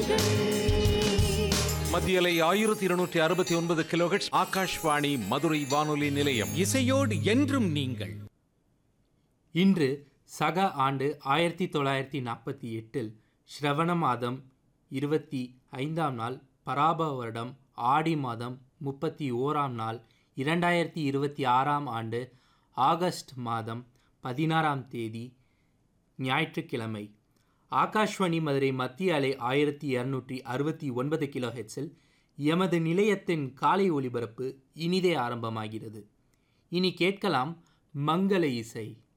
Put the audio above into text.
செய்திகள் மத்தியலை ஆயிரத்தி இருநூற்றி அறுபத்தி ஒன்பது கிலோஹெட்ஸ் ஆகாஷ்வாணி மதுரை வானொலி நிலையம் இசையோடு என்றும் நீங்கள் இன்று சக ஆண்டு ஆயிரத்தி தொள்ளாயிரத்தி நாற்பத்தி எட்டில் ஸ்ரவண மாதம் இருபத்தி ஐந்தாம் நாள் பராப வருடம் ஆடி மாதம் முப்பத்தி ஓராம் நாள் இரண்டாயிரத்தி இருபத்தி ஆறாம் ஆண்டு ஆகஸ்ட் மாதம் பதினாறாம் தேதி ஞாயிற்றுக்கிழமை ஆகாஷ்வாணி மதுரை மத்திய அலை ஆயிரத்தி இரநூற்றி அறுபத்தி ஒன்பது கிலோ ஹெட்ஸில் எமது நிலையத்தின் காலை ஒளிபரப்பு இனிதே ஆரம்பமாகிறது இனி கேட்கலாம் மங்கள இசை